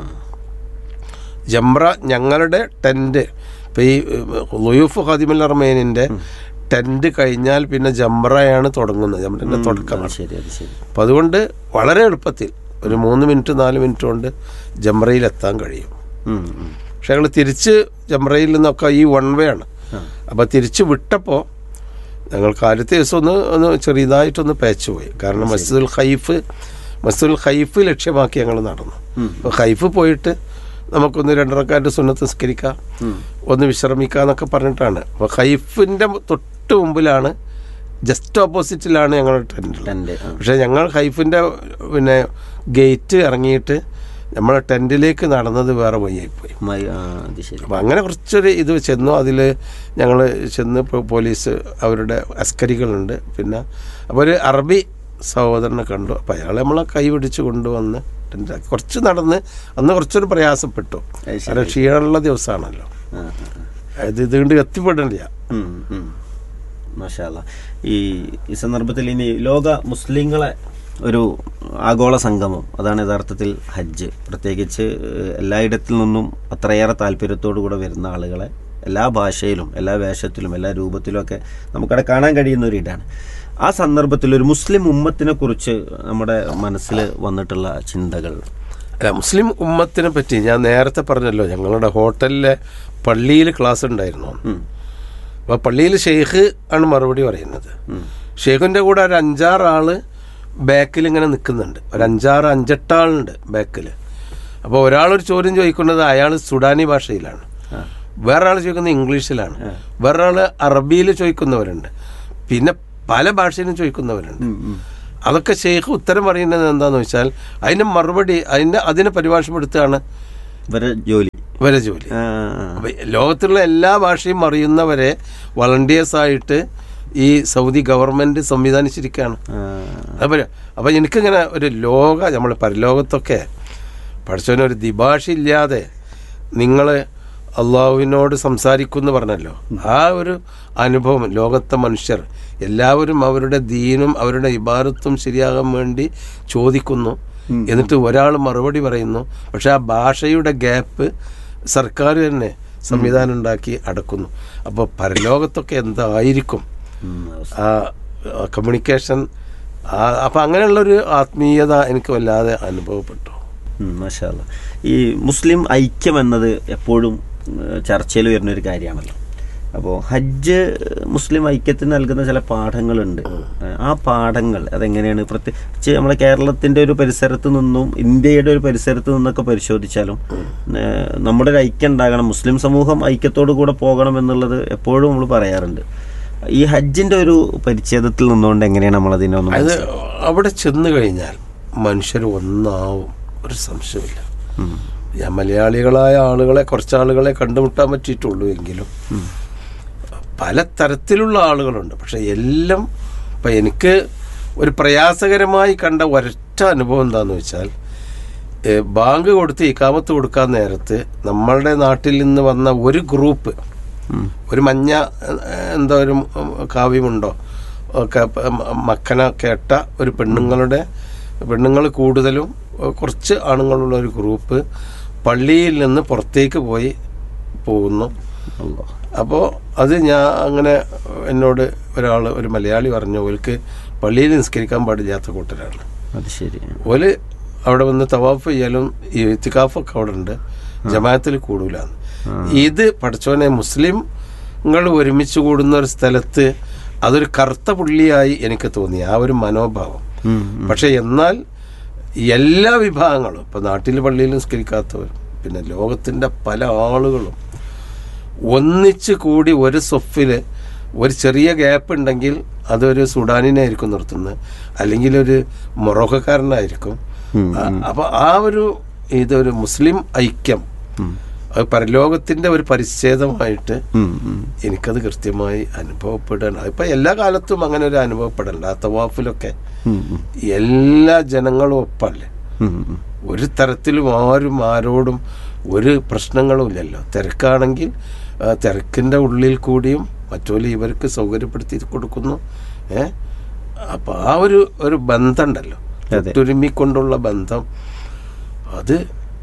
ജംറ ഞങ്ങളുടെ ടെൻറ്റ് ഇപ്പം ഈ ലുയൂഫ് ഖാദിമുൽ അർമേനിൻ്റെ ടെൻറ്റ് കഴിഞ്ഞാൽ പിന്നെ ജംറയാണ് തുടങ്ങുന്നത് ജംറൻ്റെ അത് തുടക്കമാണ് ശരി അത് ശരി അപ്പം അതുകൊണ്ട് വളരെ എളുപ്പത്തിൽ ഒരു മൂന്ന് മിനിറ്റ് നാല് മിനിറ്റ് കൊണ്ട് ജംറയിൽ എത്താൻ കഴിയും ഉം, ഉം. പക്ഷെ ഞങ്ങൾ തിരിച്ച് ജംറയിൽ നിന്നൊക്കെ ഈ വൺ വേ ആണ് അപ്പോൾ തിരിച്ച് വിട്ടപ്പോൾ ഞങ്ങൾക്ക് ആദ്യത്തെ ദിവസം ഒന്ന് ഒന്ന് ചെറിയതായിട്ടൊന്ന് പേച്ച് പോയി കാരണം മസ്ജിദുൽ ഖൈഫ് മസ്ജിദുൽ ഖൈഫ് ലക്ഷ്യമാക്കി ഞങ്ങൾ നടന്നു അപ്പോൾ ഖൈഫ് പോയിട്ട് നമുക്കൊന്ന് രണ്ടരക്കാറ്റ് സുന്നത്ത് നിസ്കരിക്കാം ഒന്ന് വിശ്രമിക്കാം എന്നൊക്കെ പറഞ്ഞിട്ടാണ് അപ്പോൾ ഖൈഫിൻ്റെ തൊട്ട് മുമ്പിലാണ് ജസ്റ്റ് ഓപ്പോസിറ്റിലാണ് ഞങ്ങളുടെ ടെൻറ്റ് ടെന്റ് ആ. പക്ഷേ ഞങ്ങൾ ഹൈഫിൻ്റെ പിന്നെ ഗേറ്റ് ഇറങ്ങിയിട്ട് നമ്മളെ ടെൻറ്റിലേക്ക് നടന്നത് വേറെ വഴിയായിപ്പോയി മൈ- ആ, അത് ശരി അപ്പം അങ്ങനെ കുറച്ചൊരു ഇത് ചെന്നു അതിൽ ഞങ്ങൾ ചെന്ന് ഇപ്പോൾ പോലീസ് അവരുടെ അസ്കരികളുണ്ട് പിന്നെ അപ്പോൾ ഒരു അറബി സഹോദരനെ കണ്ടു അപ്പോൾ അയാൾ നമ്മളെ കൈ പിടിച്ച് കൊണ്ടുവന്ന് ടെൻറ്റ് കുറച്ച് നടന്ന് അന്ന് കുറച്ചൊരു പ്രയാസപ്പെട്ടു അത് ശരി. കാരണം ക്ഷീണമുള്ള ദിവസമാണല്ലോ ആ, ആ, ആ. അത് ഇതുകൊണ്ട് എത്തിപ്പെടില്ല ഉം, ഉം. മാഷാ അല്ലാ. ഈ ഈ സന്ദർഭത്തിൽ ഇനി ലോക മുസ്ലിങ്ങളെ ഒരു ആഗോള സംഗമം അതാണ് യഥാർത്ഥത്തിൽ ഹജ്ജ് പ്രത്യേകിച്ച് ഏഹ്, എല്ലായിടത്തിൽ നിന്നും അത്രയേറെ താല്പര്യത്തോടു കൂടെ വരുന്ന ആളുകളെ എല്ലാ ഭാഷയിലും എല്ലാ വേഷത്തിലും എല്ലാ രൂപത്തിലും ഒക്കെ നമുക്കവിടെ കാണാൻ കഴിയുന്ന ഒരു ഇടാണ് ആ സന്ദർഭത്തിൽ ഒരു മുസ്ലിം ഉമ്മത്തിനെ കുറിച്ച് നമ്മുടെ മനസ്സിൽ വന്നിട്ടുള്ള ചിന്തകൾ അല്ല മുസ്ലിം ഉമ്മത്തിനെ പറ്റി ഞാൻ നേരത്തെ പറഞ്ഞല്ലോ ഞങ്ങളുടെ ഹോട്ടലിലെ പള്ളിയിൽ ക്ലാസ് ഉണ്ടായിരുന്നു ഉം. അപ്പോൾ പള്ളിയിൽ ഷെയ്ഖ് ആണ് മറുപടി പറയുന്നത് ഷെയ്ഖിൻ്റെ കൂടെ ഒരു അഞ്ചാറ് ആള് ബാക്കിൽ ഇങ്ങനെ നിൽക്കുന്നുണ്ട് ഒരു അഞ്ചാറ് അഞ്ചെട്ടാളുണ്ട് ബാക്കിൽ അപ്പോൾ ഒരാളൊരു ചോദ്യം ചോദിക്കുന്നത് അയാൾ സുഡാനി ഭാഷയിലാണ് വേറൊരാൾ ചോദിക്കുന്നത് ഇംഗ്ലീഷിലാണ് വേറൊരാൾ അറബിയിൽ ചോദിക്കുന്നവരുണ്ട് പിന്നെ പല ഭാഷയിലും ചോദിക്കുന്നവരുണ്ട് അതൊക്കെ ഷെയ്ഖ് ഉത്തരം പറയുന്നത് എന്താണെന്ന് വെച്ചാൽ അതിന്റെ മറുപടി അതിന്റെ അതിനെ പരിഭാഷപ്പെടുത്തുകയാണ് ഇവരെ ജോലി വരെ ജോലി ആ, അപ്പൊ ലോകത്തുള്ള എല്ലാ ഭാഷയും അറിയുന്നവരെ വളണ്ടിയേഴ്സ് ആയിട്ട് ഈ സൗദി ഗവൺമെന്റ് സംവിധാനിച്ചിരിക്കുകയാണ് ആ, അപ്പൊ അപ്പൊ എനിക്കിങ്ങനെ ഒരു ലോക നമ്മൾ പരലോകത്തൊക്കെ പഠിച്ചവന് ഒരു ദിഭാഷയില്ലാതെ നിങ്ങൾ അള്ളാഹുവിനോട് സംസാരിക്കുമെന്ന് പറഞ്ഞല്ലോ ആ ഒരു അനുഭവം ലോകത്തെ മനുഷ്യർ എല്ലാവരും അവരുടെ ദീനും അവരുടെ ഇബാരത്തും ശരിയാകാൻ വേണ്ടി ചോദിക്കുന്നു എന്നിട്ട് ഒരാൾ മറുപടി പറയുന്നു പക്ഷെ ആ ഭാഷയുടെ ഗ്യാപ്പ് സർക്കാർ തന്നെ സംവിധാനം ഉണ്ടാക്കി അടക്കുന്നു അപ്പോൾ പരലോകത്തൊക്കെ എന്തായിരിക്കും ഉം, ആ കമ്മ്യൂണിക്കേഷൻ അപ്പം അങ്ങനെയുള്ളൊരു ആത്മീയത എനിക്ക് വല്ലാതെ അനുഭവപ്പെട്ടു ഉം, മാഷാ അല്ലാ. ഈ മുസ്ലിം ഐക്യം എന്നത് എപ്പോഴും ഏഹ്, ചർച്ചയിൽ വരുന്ന ഒരു കാര്യമാണല്ലോ അപ്പോൾ ഹജ്ജ് മുസ്ലിം ഐക്യത്തിന് നൽകുന്ന ചില പാഠങ്ങളുണ്ട് ഏഹ്, ആ പാഠങ്ങൾ അതെങ്ങനെയാണ് പ്രത്യേകിച്ച് നമ്മളെ കേരളത്തിൻ്റെ ഒരു പരിസരത്ത് നിന്നും ഇന്ത്യയുടെ ഒരു പരിസരത്ത് നിന്നൊക്കെ പരിശോധിച്ചാലും ഏഹ്, നമ്മുടെ ഒരു ഐക്യം ഉണ്ടാകണം മുസ്ലിം സമൂഹം ഐക്യത്തോടു കൂടെ പോകണം എന്നുള്ളത് എപ്പോഴും നമ്മൾ പറയാറുണ്ട് ഈ ഹജ്ജിൻ്റെ ഒരു പരിച്ഛേദത്തിൽ നിന്നുകൊണ്ട് എങ്ങനെയാണ് നമ്മളതിനെ ഒന്ന് അത് മനസ്സിലാക്കുക? അവിടെ ചെന്ന് കഴിഞ്ഞാൽ മനുഷ്യർ ഒന്നാവും ഒരു സംശയമില്ല ഉം. ഞാൻ മലയാളികളായ ആളുകളെ കുറച്ച് ആളുകളെ കണ്ടുമുട്ടാൻ പറ്റിയിട്ടുള്ളൂ എങ്കിലും പല തരത്തിലുള്ള ആളുകളുണ്ട് പക്ഷെ എല്ലാം ഇപ്പം എനിക്ക് ഒരു പ്രയാസകരമായി കണ്ട ഒരൊറ്റ അനുഭവം എന്താന്ന് വെച്ചാൽ ഏ, ബാങ്ക് കൊടുത്ത് ഇക്കാമത്ത് കൊടുക്കാൻ നേരത്ത് നമ്മളുടെ നാട്ടിൽ നിന്ന് വന്ന ഒരു ഗ്രൂപ്പ് ഒരു മഞ്ഞ ഏ, എന്തോ ഒരു ഉം, കാവ്യമുണ്ടോ ഒക്കെ പ- മ- മക്കന കേട്ട ഒരു പെണ്ണുങ്ങളുടെ പെണ്ണുങ്ങൾ കൂടുതലും ഏ, കുറച്ച് ആണുങ്ങളുള്ള ഒരു ഗ്രൂപ്പ് പള്ളിയിൽ നിന്ന് പുറത്തേക്ക് പോയി പോകുന്നു അല്ലാ. അപ്പോൾ അത് ഞാൻ അങ്ങനെ എന്നോട് ഒരാൾ ഒരു മലയാളി പറഞ്ഞു ഓൽക്ക് പള്ളിയിൽ നിസ്കരിക്കാൻ പാടില്ലാത്ത കൂട്ടരാണ് അത് ശരി ഓല് അവിടെ വന്ന് തവാഫ് ചെയ്യാലും ഈ ഇത്തിക്കാഫൊക്കെ അവിടെ ഉണ്ട് ജമാഅത്തിൽ കൂടൂലാന്ന് ഇത് പഠിച്ചോനെ മുസ്ലിംകൾ ഒരുമിച്ച് കൂടുന്ന ഒരു സ്ഥലത്ത് അതൊരു കറുത്ത പുള്ളിയായി എനിക്ക് തോന്നി ആ ഒരു മനോഭാവം ഉം, ഉം. പക്ഷെ എന്നാൽ എല്ലാ വിഭാഗങ്ങളും ഇപ്പൊ നാട്ടിൽ പള്ളിയിൽ നിസ്കരിക്കാത്തവർ പിന്നെ ലോകത്തിന്റെ പല ആളുകളും ഒന്നിച്ച് കൂടി ഒരു സൊഫില് ഒരു ചെറിയ ഗ്യാപ്പ് ഉണ്ടെങ്കിൽ അതൊരു സുഡാനിനായിരിക്കും നിർത്തുന്നത് അല്ലെങ്കിൽ ഒരു മൊറോക്കക്കാരനായിരിക്കും ഉം, ആ, അപ്പൊ ആ ഒരു ഇതൊരു മുസ്ലിം ഐക്യം ഉം. അത് പരലോകത്തിന്റെ ഒരു പരിച്ഛേദമായിട്ട് ഉം, ഉം. എനിക്കത് കൃത്യമായി അനുഭവപ്പെടാൻ ഇപ്പൊ എല്ലാ കാലത്തും അങ്ങനെ ഒരു അനുഭവപ്പെടണ്ട ആ തവാഫിലൊക്കെ ഉം, ഉം. എല്ലാ ജനങ്ങളും ഒപ്പല്ലേ ഉം, ഉം. ഒരു തരത്തിലും ആരും ആരോടും ഒരു പ്രശ്നങ്ങളും ഇല്ലല്ലോ തിരക്കാണെങ്കിൽ ആ, തിരക്കിന്റെ ഉള്ളിൽ കൂടിയും മറ്റോല് ഇവർക്ക് സൗകര്യപ്പെടുത്തി കൊടുക്കുന്നു ഏ അപ്പൊ ആ ഒരു ഒരു ബന്ധമുണ്ടല്ലോ അതെ. ഒത്തൊരുമിക്കൊണ്ടുള്ള ബന്ധം അത്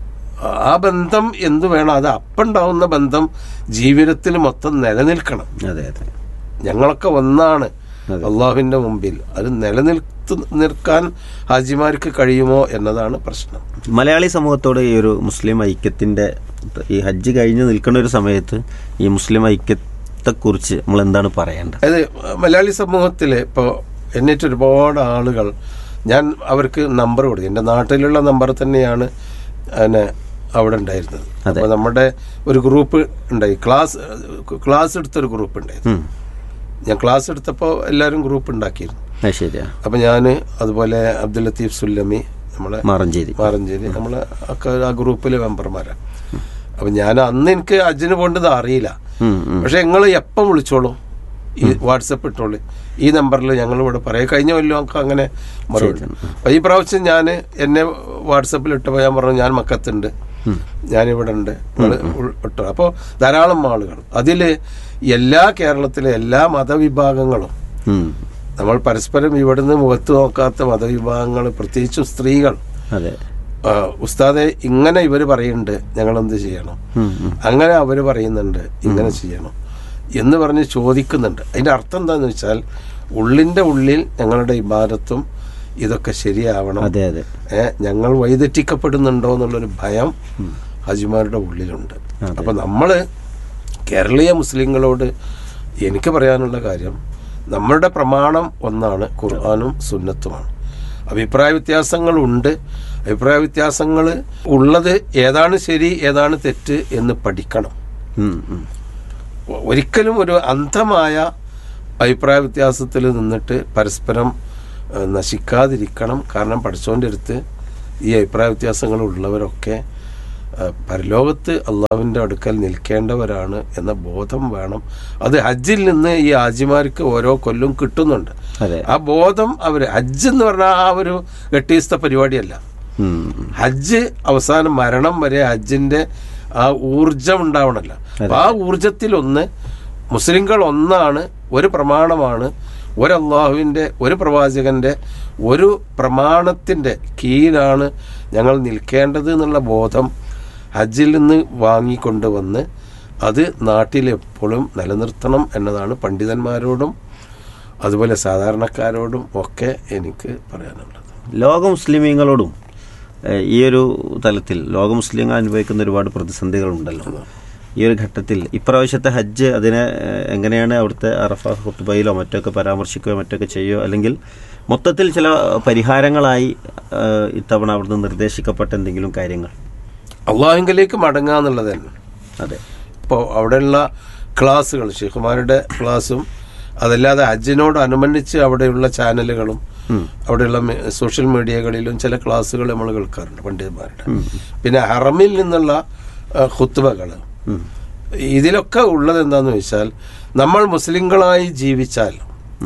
ആ ബന്ധം എന്തു വേണം അത് അപ്പുണ്ടാവുന്ന ബന്ധം ജീവിതത്തിൽ മൊത്തം നിലനിൽക്കണം അതെ അതെ ഞങ്ങളൊക്കെ ഒന്നാണ് അതെ. അള്ളാഹുവിന്റെ മുമ്പിൽ അത് നിലനിർത്ത് നിൽക്കാൻ ഹാജിമാർക്ക് കഴിയുമോ എന്നതാണ് പ്രശ്നം മലയാളി സമൂഹത്തോട് ഈ ഒരു മുസ്ലിം ഐക്യത്തിന്റെ ഈ ഹജ്ജ് കഴിഞ്ഞ് നിൽക്കുന്ന ഒരു സമയത്ത് ഈ മുസ്ലിം ഐക്യത്തെക്കുറിച്ച് നമ്മൾ എന്താണ് പറയേണ്ടത് അതായത് മലയാളി സമൂഹത്തിൽ ഇപ്പോൾ എന്നിട്ട് ഒരുപാട് ആളുകൾ ഞാൻ അവർക്ക് നമ്പർ കൊടുത്തു എൻ്റെ നാട്ടിലുള്ള നമ്പർ തന്നെയാണ് അതിനെ അവിടെ ഉണ്ടായിരുന്നത് അതെ. അപ്പോൾ നമ്മുടെ ഒരു ഗ്രൂപ്പ് ഉണ്ടായി ക്ലാസ് ക്ലാസ് എടുത്തൊരു ഗ്രൂപ്പ് ഉണ്ടായിരുന്നു ഉം. ഞാൻ ക്ലാസ് എടുത്തപ്പോൾ എല്ലാവരും ഗ്രൂപ്പ് ഉണ്ടാക്കിയിരുന്നു അത് ശരിയാ അപ്പം ഞാൻ അതുപോലെ അബ്ദുൽ ലത്തീഫ് സുല്ലമി നമ്മളെ മാറഞ്ചേരി മാറഞ്ചേരി നമ്മളെ ഒക്കെ ആ ഗ്രൂപ്പിലെ മെമ്പർമാരാണ് അപ്പം ഞാൻ അന്ന് എനിക്ക് അജിന് പോകേണ്ടത് അറിയില്ല ഉം, ഉം. പക്ഷെ നിങ്ങൾ എപ്പം വിളിച്ചോളൂ ഈ വാട്സപ്പ് ഇട്ടോളൂ ഈ നമ്പറിൽ ഞങ്ങൾ ഇവിടെ പറയാം കഴിഞ്ഞ കൊല്ലം നമുക്ക് അങ്ങനെ മറുപടി അപ്പൊ ഈ പ്രാവശ്യം ഞാൻ എന്നെ വാട്സപ്പിൽ ഇട്ടപ്പോൾ ഞാൻ പറഞ്ഞു ഞാൻ മക്കത്തുണ്ട് ഞാനിവിടെ ഉണ്ട് നിങ്ങൾ ഇട്ടോ അപ്പോൾ ധാരാളം ആളുകൾ അതിൽ എല്ലാ കേരളത്തിലെ എല്ലാ മതവിഭാഗങ്ങളും ഉം. നമ്മൾ പരസ്പരം ഇവിടുന്ന് മുഖത്ത് നോക്കാത്ത മതവിഭാഗങ്ങൾ പ്രത്യേകിച്ചും സ്ത്രീകൾ അതെ ആ, ഉസ്താദെ ഇങ്ങനെ ഇവർ പറയുന്നുണ്ട് ഞങ്ങൾ എന്ത് ചെയ്യണം ഉം, ഉം. അങ്ങനെ അവർ പറയുന്നുണ്ട് ഇങ്ങനെ ചെയ്യണം എന്ന് പറഞ്ഞ് ചോദിക്കുന്നുണ്ട് അതിന്റെ അർത്ഥം എന്താന്ന് വെച്ചാൽ ഉള്ളിന്റെ ഉള്ളിൽ ഞങ്ങളുടെ ഇബാദത്തും ഇതൊക്കെ ശരിയാവണം അതെ അതെ ഏ, ഞങ്ങൾ വൈതെറ്റിക്കപ്പെടുന്നുണ്ടോ എന്നുള്ളൊരു ഭയം ഹജിമാരുടെ ഉള്ളിലുണ്ട് അപ്പൊ നമ്മള് കേരളീയ മുസ്ലിങ്ങളോട് എനിക്ക് പറയാനുള്ള കാര്യം നമ്മളുടെ പ്രമാണം ഒന്നാണ് ഖുർആാനും സുന്നത്തുമാണ് അഭിപ്രായ വ്യത്യാസങ്ങളുണ്ട് അഭിപ്രായ വ്യത്യാസങ്ങൾ ഉള്ളത് ഏതാണ് ശരി ഏതാണ് തെറ്റ് എന്ന് പഠിക്കണം ഉം, ഉം. ഒരിക്കലും ഒരു അന്ധമായ അഭിപ്രായ വ്യത്യാസത്തിൽ നിന്നിട്ട് പരസ്പരം ഏഹ്, നശിക്കാതിരിക്കണം കാരണം പഠിച്ചോൻ്റെ അടുത്ത് ഈ അഭിപ്രായ വ്യത്യാസങ്ങൾ ഉള്ളവരൊക്കെ ഏഹ്, പരലോകത്ത് അള്ളാവിൻ്റെ അടുക്കൽ നിൽക്കേണ്ടവരാണ് എന്ന ബോധം വേണം അത് ഹജ്ജിൽ നിന്ന് ഈ ഹാജിമാർക്ക് ഓരോ കൊല്ലം കിട്ടുന്നുണ്ട് അതെ ആ ബോധം അവർ ഹജ്ജ് എന്ന് പറഞ്ഞാൽ ആ ഒരു ഗട്ടീസ്ത പരിപാടിയല്ല ഉം, ഉം. ഹജ്ജ് അവസാനം മരണം വരെ ഹജ്ജിന്റെ ആ ഊർജം ഉണ്ടാവണല്ലോ അപ്പൊ ആ ഊർജത്തിൽ ഒന്ന് മുസ്ലിങ്ങൾ ഒന്നാണ് ഒരു പ്രമാണമാണ് ഒരു അള്ളാഹുവിൻ്റെ ഒരു പ്രവാചകന്റെ ഒരു പ്രമാണത്തിന്റെ കീഴിലാണ് ഞങ്ങൾ നിൽക്കേണ്ടത് എന്നുള്ള ബോധം ഹജ്ജിൽ നിന്ന് വാങ്ങിക്കൊണ്ടുവന്ന് അത് നാട്ടിലെപ്പോഴും നിലനിർത്തണം എന്നതാണ് പണ്ഡിതന്മാരോടും അതുപോലെ സാധാരണക്കാരോടും ഒക്കെ എനിക്ക് പറയാനുള്ളത് ലോക മുസ്ലിമീങ്ങളോടും ഏഹ്, ഈ ഒരു തലത്തിൽ ലോക മുസ്ലിങ്ങൾ അനുഭവിക്കുന്ന ഒരുപാട് പ്രതിസന്ധികളുണ്ടല്ലോ ഈ ഒരു ഘട്ടത്തിൽ ഇപ്രാവശ്യത്തെ ഹജ്ജ് അതിനെ ഏഹ്, എങ്ങനെയാണ് അവിടുത്തെ അറഫ ഹുത്തുബയിലോ മറ്റൊക്കെ പരാമർശിക്കുകയോ മറ്റൊക്കെ ചെയ്യുകയോ അല്ലെങ്കിൽ മൊത്തത്തിൽ ചില പരിഹാരങ്ങളായി ഏഹ്, ഇത്തവണ അവിടുന്ന് നിർദ്ദേശിക്കപ്പെട്ട എന്തെങ്കിലും കാര്യങ്ങൾ അള്ളാഹുങ്കിലേക്ക് മടങ്ങുക എന്നുള്ളത് തന്നെ അതെ ഇപ്പോൾ അവിടെയുള്ള ക്ലാസ്സുകൾ ഷെയ്ഖുമാരുടെ ക്ലാസ്സും അതല്ലാതെ ഹജ്ജിനോട് അനുബന്ധിച്ച് അവിടെയുള്ള ചാനലുകളും അവിടെയുള്ള മെ- സോഷ്യൽ മീഡിയകളിലും ചില ക്ലാസ്സുകൾ നമ്മൾ കേൾക്കാറുണ്ട് പണ്ഡിതന്മാരുടെ പിന്നെ ഹറമിൽ നിന്നുള്ള ഹുത്തുബകൾ ഇതിലൊക്കെ ഉള്ളത് എന്താന്ന് വെച്ചാൽ നമ്മൾ മുസ്ലിങ്ങളായി ജീവിച്ചാൽ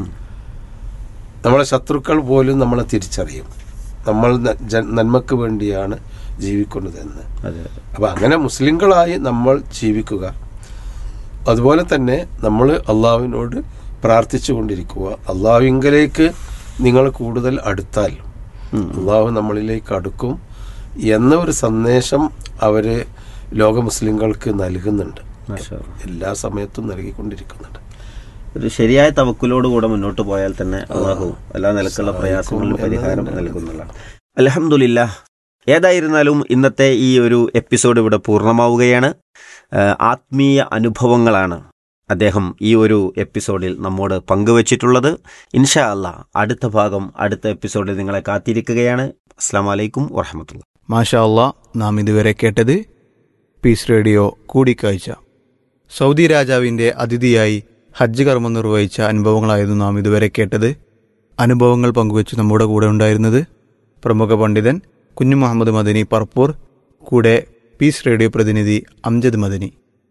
നമ്മളെ ശത്രുക്കൾ പോലും നമ്മളെ തിരിച്ചറിയും നമ്മൾ ന- ജ- നന്മക്ക് വേണ്ടിയാണ് ജീവിക്കുന്നതെന്ന് അതെ അപ്പം അങ്ങനെ മുസ്ലിങ്ങളായി നമ്മൾ ജീവിക്കുക അതുപോലെ തന്നെ നമ്മൾ അള്ളാഹുവിനോട് പ്രാർത്ഥിച്ചു കൊണ്ടിരിക്കുക അള്ളാഹുവിങ്കലേക്ക് നിങ്ങൾ കൂടുതൽ അടുത്താൽ അള്ളാഹു നമ്മളിലേക്ക് അടുക്കും എന്ന ഒരു സന്ദേശം അവർ ലോക മുസ്ലിങ്ങൾക്ക് നൽകുന്നുണ്ട് മാഷാ അല്ലാ. എല്ലാ സമയത്തും നൽകിക്കൊണ്ടിരിക്കുന്നുണ്ട് ഒരു ശരിയായ തവക്കിലോട് കൂടെ മുന്നോട്ട് പോയാൽ തന്നെ അള്ളാഹു എല്ലാ നിലക്കുള്ള പ്രയാസങ്ങളിലും പരിഹാരം നൽകുന്നതാണ് അലഹമുല്ല ഏതായിരുന്നാലും ഇന്നത്തെ ഈ ഒരു എപ്പിസോഡ് ഇവിടെ പൂർണ്ണമാവുകയാണ് ആ, ആത്മീയ അനുഭവങ്ങളാണ് അദ്ദേഹം ഈ ഒരു എപ്പിസോഡിൽ നമ്മോട് പങ്കുവച്ചിട്ടുള്ളത് ഇൻഷാ അല്ലാ അടുത്ത ഭാഗം അടുത്ത എപ്പിസോഡിൽ നിങ്ങളെ കാത്തിരിക്കുകയാണ് അസ്സാം വലൈക്കും വറഹമത്തുള്ള മാഷാ അള്ളാ നാം ഇതുവരെ കേട്ടത് പീസ് റേഡിയോ കൂടിക്കാഴ്ച സൗദി രാജാവിന്റെ അതിഥിയായി ഹജ്ജ് കർമ്മം നിർവഹിച്ച അനുഭവങ്ങളായിരുന്നു നാം ഇതുവരെ കേട്ടത് അനുഭവങ്ങൾ പങ്കുവച്ച് നമ്മുടെ കൂടെ ഉണ്ടായിരുന്നത് പ്രമുഖ പണ്ഡിതൻ കുഞ്ഞു മുഹമ്മദ് മദനി പറപ്പൂർ കൂടെ പീസ് റേഡിയോ പ്രതിനിധി അംജദ് മദനി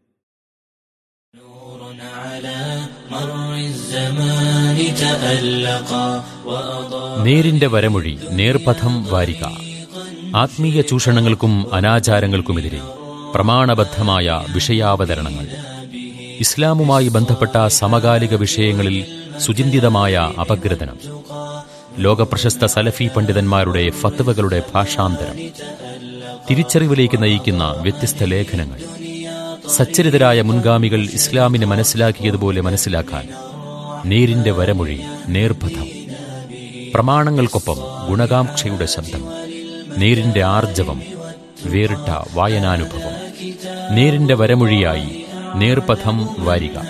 നേരിന്റെ വരമൊഴി നേർപഥം വാരിക ആത്മീയ ചൂഷണങ്ങൾക്കും അനാചാരങ്ങൾക്കുമെതിരെ പ്രമാണബദ്ധമായ വിഷയാവതരണങ്ങൾ ഇസ്ലാമുമായി ബന്ധപ്പെട്ട സമകാലിക വിഷയങ്ങളിൽ സുചിന്തിതമായ അപഗ്രഥനം ലോകപ്രശസ്ത സലഫി പണ്ഡിതന്മാരുടെ ഫത്വകളുടെ ഭാഷാന്തരം തിരിച്ചറിവിലേക്ക് നയിക്കുന്ന വ്യത്യസ്ത ലേഖനങ്ങൾ സച്ചരിതരായ മുൻഗാമികൾ ഇസ്ലാമിനെ മനസ്സിലാക്കിയതുപോലെ മനസ്സിലാക്കാൻ നേരിന്റെ വരമൊഴി നേർപഥം പ്രമാണങ്ങൾക്കൊപ്പം ഗുണകാംക്ഷയുടെ ശബ്ദം നേരിന്റെ ആർജവം വേറിട്ട വായനാനുഭവം നേരിന്റെ വരമൊഴിയായി നേർപഥം വാരിക